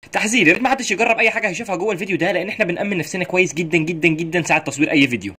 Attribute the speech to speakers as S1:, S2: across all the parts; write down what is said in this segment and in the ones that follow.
S1: تحذير يا ريت ما حدش يجرب اي حاجه هيشوفها جوه الفيديو ده لان احنا بنامن نفسنا كويس جدا جدا جدا ساعه تصوير اي فيديو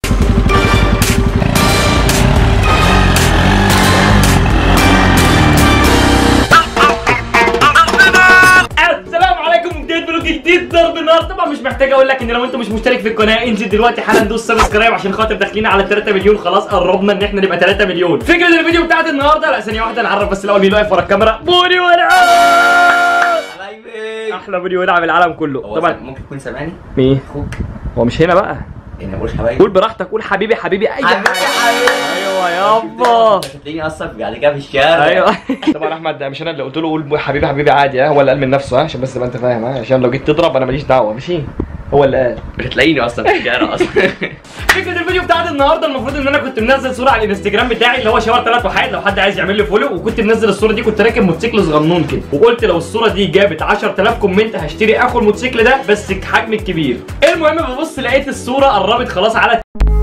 S1: السلام عليكم جديد فلوج جديد ضرب نار طبعا مش محتاج اقول لك ان لو انت مش مشترك في القناه انزل دلوقتي حالا دوس سبسكرايب عشان خاطر داخلين على 3 مليون خلاص قربنا ان احنا نبقى 3 مليون فكره الفيديو بتاعت النهارده لا ثانيه واحده نعرف بس الاول مين واقف ورا الكاميرا بوني ولعب
S2: حبايبي
S1: احلى بوني ولعب العالم كله
S2: هو
S1: طبعا
S2: ممكن يكون سامعني
S1: مين
S2: اخوك
S1: هو مش هنا بقى
S2: يعني بقولش حبايبي
S1: قول براحتك قول حبيبي حبيبي اي
S2: حبيبي حبيبي
S1: ايوه يابا
S2: انت هتلاقيني اصلا بعد كده في الشارع
S1: ايوه طبعا احمد مش انا اللي قلت له قول حبيبي حبيبي عادي ها هو اللي قال من نفسه ها عشان بس تبقى انت فاهم ها عشان لو جيت تضرب انا ماليش دعوه ماشي هو اللي قال
S2: مش هتلاقيني اصلا في الشارع اصلا
S1: فكره الفيديو بتاعت النهارده المفروض ان انا كنت منزل صوره على الانستجرام بتاعي اللي هو شاور ثلاث وحيد لو حد عايز يعمل لي فولو وكنت منزل الصوره دي كنت راكب موتوسيكل صغنون كده وقلت لو الصوره دي جابت 10000 كومنت هشتري اخو الموتوسيكل ده بس حجم الكبير المهم ببص لقيت الصوره قربت خلاص على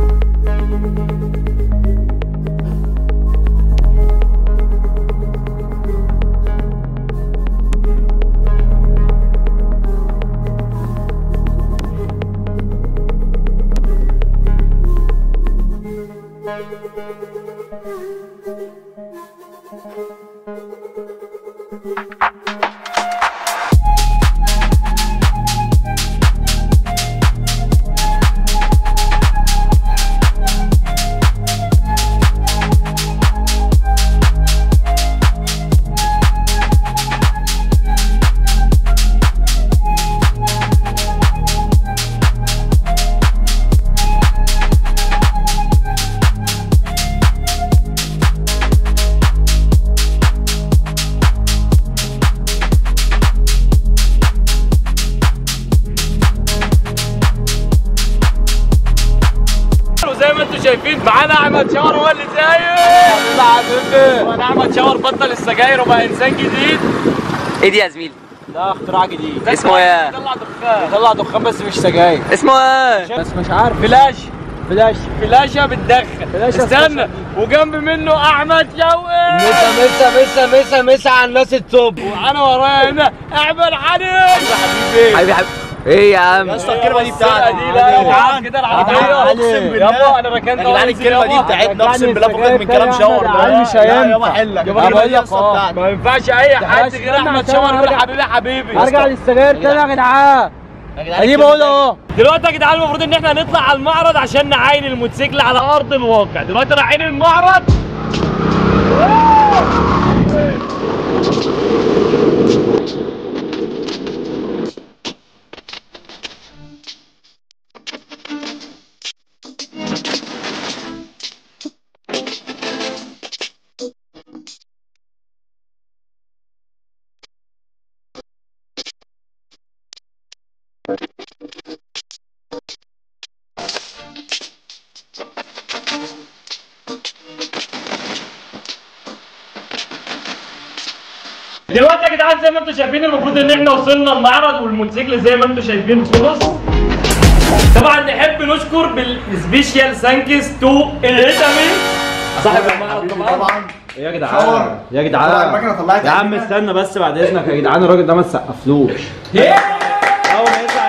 S1: وزي ما انتم شايفين معانا احمد شاور هو اللي سايق وانا احمد شاور بطل السجاير وبقى انسان جديد
S2: ايه دي يا زميلي
S3: ده اختراع جديد
S2: اسمه ايه
S1: طلع دخان
S3: طلع دخان بس مش سجاير
S2: اسمه ايه
S3: بس مش عارف
S1: فلاش
S3: فلاش
S1: فلاشه بتدخن
S3: فلاشة
S1: استنى وجنب منه احمد شوقي
S3: مسا مسا مسا مسا مسا على الناس التوب
S1: وانا ورايا هنا احمد حنين حبيبي
S2: حبيبي حبيبي ايه يا عم
S3: اسطى الكلمه دي
S1: السرقة
S3: بتاعتي
S1: دي لا يا جدعان كده العربية
S3: اقسم بالله
S1: يابا انا ركنت
S3: يا جدعان الكلمه دي بتاعتنا اقسم بالله فكك من كلام شاور ده مش هينفع
S1: حلك
S3: يابا بقول لك اه
S1: ما ينفعش اي حد
S3: تعال
S1: غير
S3: استنى
S1: احمد
S3: عشان
S1: شاور يقول
S3: أرجع.
S1: حبيبي حبيبي
S3: ارجع للسجاير تاني يا جدعان ادي بقول اهو
S1: دلوقتي يا جدعان المفروض ان احنا هنطلع على المعرض عشان نعاين الموتوسيكل على ارض الواقع دلوقتي رايحين المعرض دلوقتي يا جدعان زي ما انتم شايفين المفروض ان احنا وصلنا المعرض والموتوسيكل زي ما انتم شايفين خلص طبعا نحب نشكر بالسبيشال ثانكس تو الهيتامي صاحب المعرض طبعا
S3: يا جدعان يا
S4: طبعا
S3: جدعان
S4: المكنه طلعت
S3: يا عم استنى بس بعد اذنك يا جدعان الراجل ده ما تسقفلوش اول ما يطلع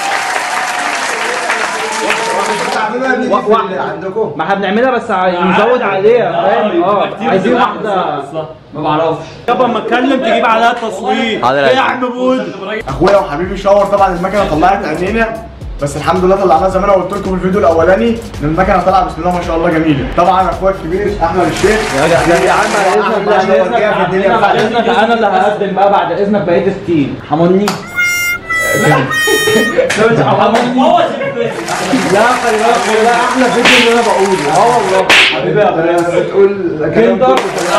S3: الاسم
S4: عندكم
S3: ما احنا بنعملها بس عايز نزود عليها فاهم اه عايزين واحده
S1: ما بعرفش
S3: يابا اما اتكلم تجيب عليها تصوير
S2: حاضر يا
S3: ايه يا
S2: جدعان.
S3: عم بود
S4: اخويا وحبيبي شاور طبعا المكنه طلعت عينينا بس الحمد لله طلعناها زي ما انا قلت لكم في الفيديو الاولاني ان المكنه طالعه بسم الله ما شاء الله جميله طبعا اخويا الكبير احمد الشيخ
S3: يا جدعان بعد اذنك بعد
S4: أحمد
S3: اذنك
S4: شاور كده في الدنيا
S3: بعد اذنك انا اللي هقدم بقى بعد اذنك بقيه التيم حموني لا خلي بالك والله احلى فيديو اللي انا بقوله اه والله حبيبي يا غالي
S4: تقول
S3: كندر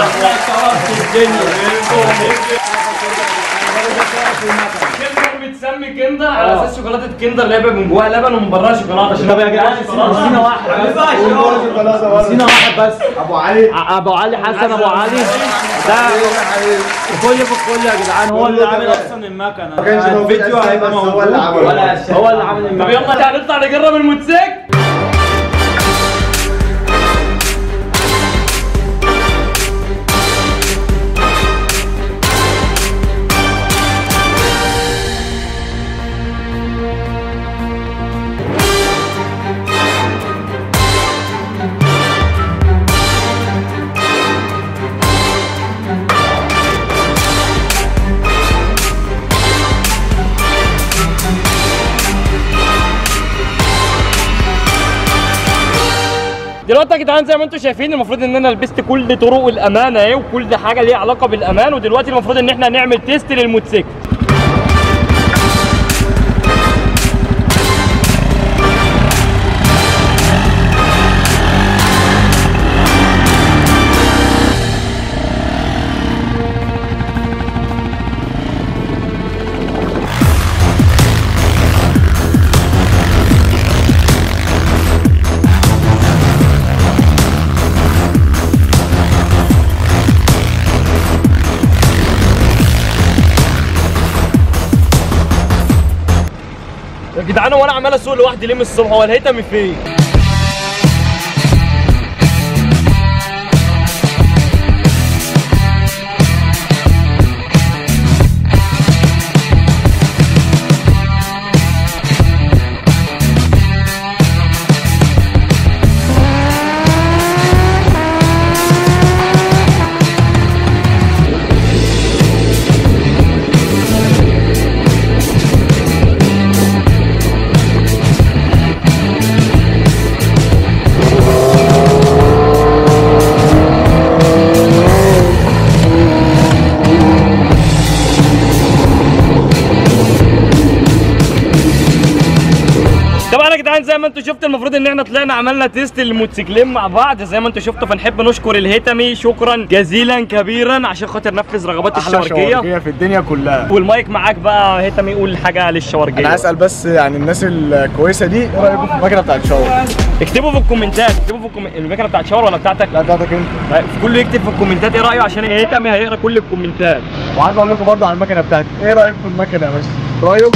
S1: كندر متسمي كندر على اساس شوكولاته كندر اللي هي بيبقى من جواها لبن ومن براها شوكولاته عشان
S3: طب يا جدعان نسينا واحد بس نسينا واحد بس
S4: ابو علي
S3: ع- ابو علي حسن ابو علي ده كل في الكل يا جدعان هو اللي عامل اصلا المكنه
S4: ما كانش موجود
S3: الفيديو
S4: أساساً،
S3: هيبقى
S4: بس
S3: موجود
S4: هو اللي عمله.
S3: ولا هو اللي عامل
S1: طب
S3: المكنه
S1: يلا هنطلع نجرب الموتوسيكل دلوقتي يا جدعان زي ما انتم شايفين المفروض ان انا لبست كل طرق الامانه اهي وكل حاجه ليها علاقه بالامان ودلوقتي المفروض ان احنا نعمل تيست للموتوسيكل يا جدعان هو انا عمال اسوق لوحدي ليه من الصبح هو الهيتم فين طبعا يا جدعان زي ما انتم شفتوا المفروض ان احنا طلعنا عملنا تيست للموتوسيكلين مع بعض زي ما انتم شفتوا فنحب نشكر الهيتمي شكرا جزيلا كبيرا عشان خاطر نفذ رغبات
S4: احلى
S1: الشوارجيه
S4: شوارجيه في الدنيا كلها
S1: والمايك معاك بقى هيتمي يقول حاجه للشوارجيه
S4: انا هسال بس يعني الناس الكويسه دي ايه رايكم في المكنه بتاعت شاور
S1: اكتبوا في الكومنتات اكتبوا في الكوم... المكنه بتاعت شاور ولا بتاعتك
S4: لا بتاعتك انت
S1: طيب، كله يكتب في الكومنتات ايه رايه عشان هيتمي هيقرا كل الكومنتات
S4: وعايز اقول لكم برضه على المكنه بتاعتي ايه رايكم في المكنه بس رايك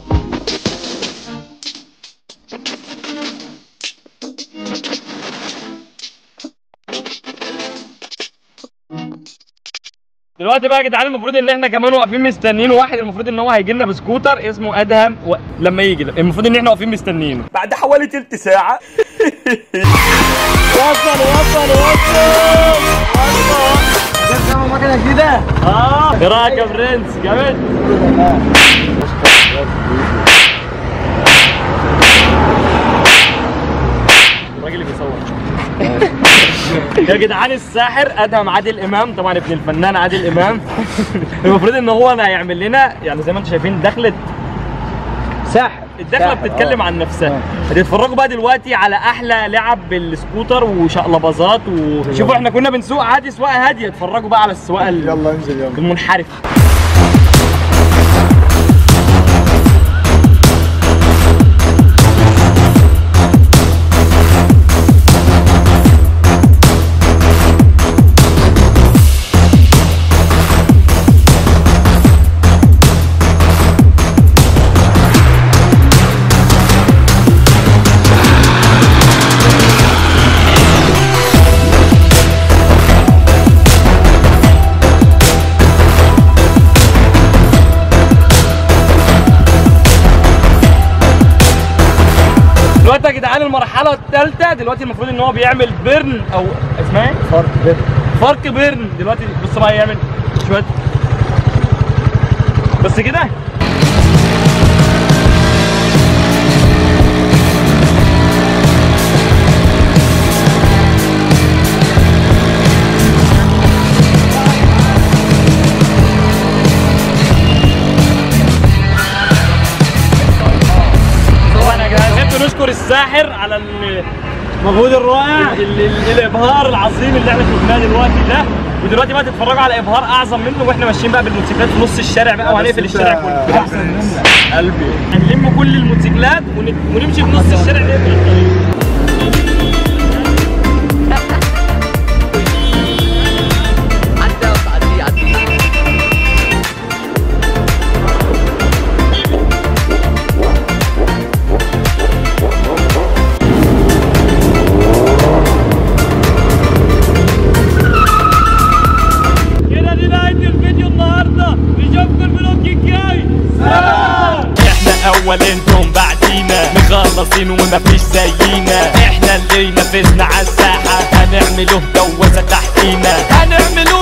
S1: دلوقتي بقى يا جدعان المفروض ان احنا كمان واقفين مستنيين واحد المفروض ان هو هيجي لنا بسكوتر اسمه ادهم و... لما يجي المفروض ان احنا واقفين مستنيينه بعد حوالي تلت ساعه وصل وصل وصل وصل
S4: مكنه جديده
S1: اه ايه رايك يا برنس جامد الراجل اللي بيصور يا جدعان الساحر ادهم عادل امام طبعا ابن الفنان عادل امام المفروض ان هو انا هيعمل لنا يعني زي ما انتم شايفين دخلت
S3: ساحر
S1: الدخله بتتكلم عن نفسها هتتفرجوا بقى دلوقتي على احلى لعب بالسكوتر وشقلباظات وشوفوا احنا كنا بنسوق عادي سواقه هاديه اتفرجوا بقى على السواقه ال-
S4: يلا انزل يلا
S1: المنحرفه دلوقتي يا جدعان المرحله الثالثه دلوقتي المفروض ان هو بيعمل بيرن او اسمها ايه؟
S4: فرق بيت
S1: فرق بيرن دلوقتي بص بقى يعمل شويه بس كده طبعا يا جدعان نحب نشكر الساحر على ال-
S3: المجهود الرائع
S1: ال- ال- الابهار العظيم اللي احنا شفناه دلوقتي ده ودلوقتي بقى تتفرجوا على ابهار اعظم منه واحنا ماشيين بقى بالموتوسيكلات في نص الشارع بقى وهنقفل الشارع كله
S4: احسن منك قلبي
S1: هنلم كل الموتوسيكلات ون- ونمشي في نص الشارع نقفل الطريق
S2: عدى وتعدي عدي
S1: كده دي نهايه الفيديو النهارده نشوفكم الفلوج الجاي سلام احنا اول انتم بعدينا مخلصين ومفيش زينا احنا اللي نفذنا على الساحه هنعمله جوازه تحتينا هنعمله